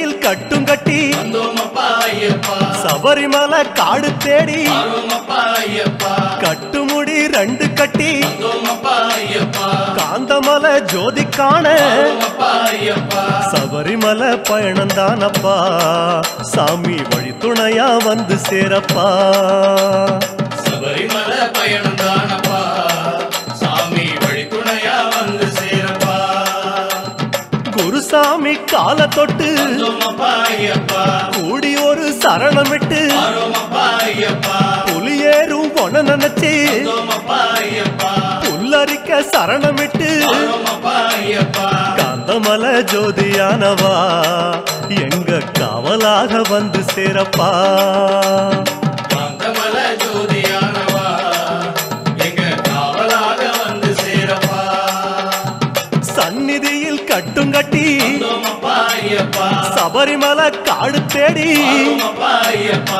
சந்நிதியில் கட்டும் கட்டி வந்தோமப்பா ஐயப்பா சபரிமலை காடு தேடி வரோமப்பா ஐயப்பா கட்டுமுடி ரெண்டு கட்டி வந்தோமப்பா ஐயப்பா காந்தமலை ஜோதி காண வரோமப்பா ஐயப்பா சபரிமலை பயணந்தானப்பா சாமி வழி துணையா வந்து சேரப்பா சபரிமலை பயணம் தானப்பா சாமி வழித்துணையா வந்து சேரப்பா குருசாமி கால தொட்டு வந்தோமப்பா ஐயப்பா கூடி ஒரு சரணமிட்டு வரோமப்பா ஐயப்பா புலியேறும் பொண்ண நினைச்சு வந்தோமப்பா ஐயப்பா புல்லரிக்க சரணமிட்டு வரோமப்பா ஐயப்பா காந்தமல ஜோதியானவா எங்க காவலாக வந்து சேரப்பா காந்தமல ஜோதியானவா எங்க காவலாக வந்து சேரப்பா சந்நிதியில் கட்டும் கட்டி வந்தோமப்பா ஐயப்பா சபரிமலை காடு தேடி வரோமப்பா ஐயப்பா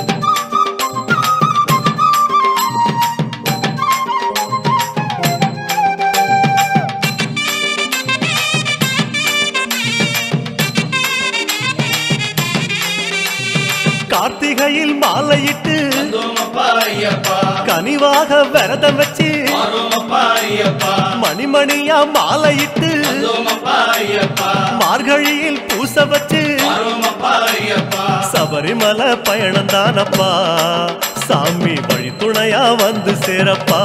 கார்த்திகையில் மாலையிட்டு வந்தோமப்பா ஐயப்பா கனிவாக விரதம் வச்சு வரோமப்பா ஐயப்பா மணிமணியா மாலையிட்டு வந்தோமப்பா ஐயப்பா மார்கழியில் பூச வச்சு வரோமப்பா ஐயப்பா சபரிமலை பயணம் தானப்பா சாமி வழி துணையா வந்து சேரப்பா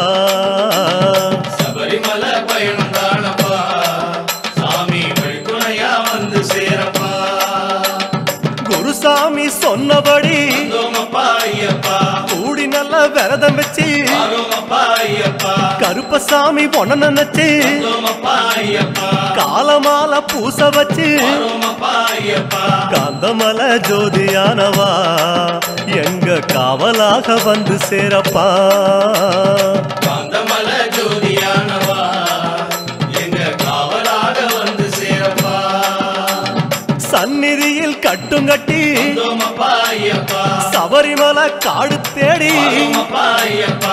சபரிமலை பயணம் தானப்பா சாமி வழித்துணையா வந்து சேரப்பா குருசாமி சொன்னபடி வந்தோமப்பா ஐயப்பா கூடி நல்ல விரதம் வச்சு வரோமப்பா ஐயப்பா கருப்பசாமி பொண்ண நினைச்சு வந்தோமப்பா ஐயப்பா காலமால பூச வச்சு வரோமப்பா ஐயப்பா காந்தமல ஜோதியானவா எங்க காவலாக வந்து சேரப்பா காந்தமல ஜோதியானவா எங்க காவலாக வந்து சேரப்பா சந்நிதியில் கட்டும் கட்டி வந்தோமப்பா ஐயப்பா சபரிமலை காடு தேடி வரோமப்பா ஐயப்பா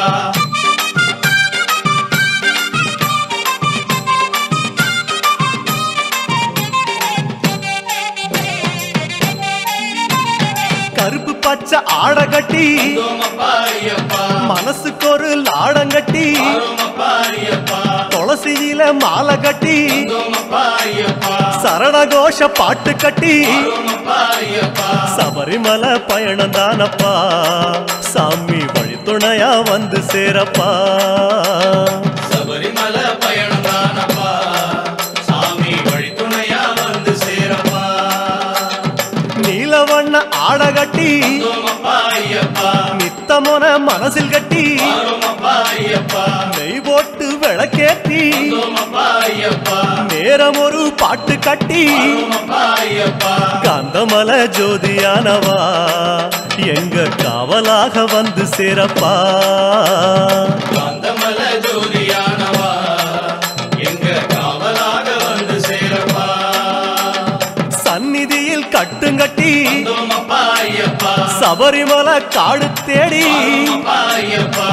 கருப்பு பச்சை ஆட கட்டி வந்தோமப்பா ஐயப்பா மனசுக்கு ஒரு லாடம் கட்டி வரோமப்பா ஐயப்பா துளசியில மாலை கட்டி வந்தோமப்பா ஐயப்பா சரணகோஷ பாட்டு கட்டி வரோமப்பா ஐயப்பா சபரிமலை பயணம் தானப்பா சாமி வழி துணையா வந்து சேரப்பா சபரிமலை பயணம் தானப்பா சாமி வழித்துணையா வந்து சேரப்பா நீலவண்ண ஆட கட்டி வந்தோமப்பா ஐயப்பா நித்தமொன மனசில் கட்டி வரோமப்பா ஐயப்பா நெய் போட்டு விளக்கேத்தி வந்தோமப்பா ஐயப்பா நேரம் ஒரு பாட்டு கட்டி வரோமப்பா ஐயப்பா காந்தமல ஜோதியானவா எங்க காவலாக வந்து சேரப்பா காந்தமல ஜோதியானவா எங்க காவலாக வந்து சேரப்பா சந்நிதியில் கட்டுங்கட்டி வந்தோமப்பா ஐயப்பா சபரிமலை காடு தேடி வரோமப்பா ஐயப்பா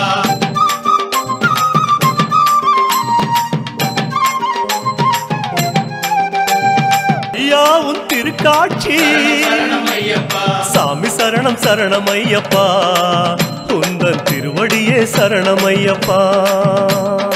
ஐயாவும் திருக்காட்சி சரணம் ஐயப்பா சாமி சரணம் சரணம் ஐயப்பா உந்தன் திருவடியே சரணம் ஐயப்பா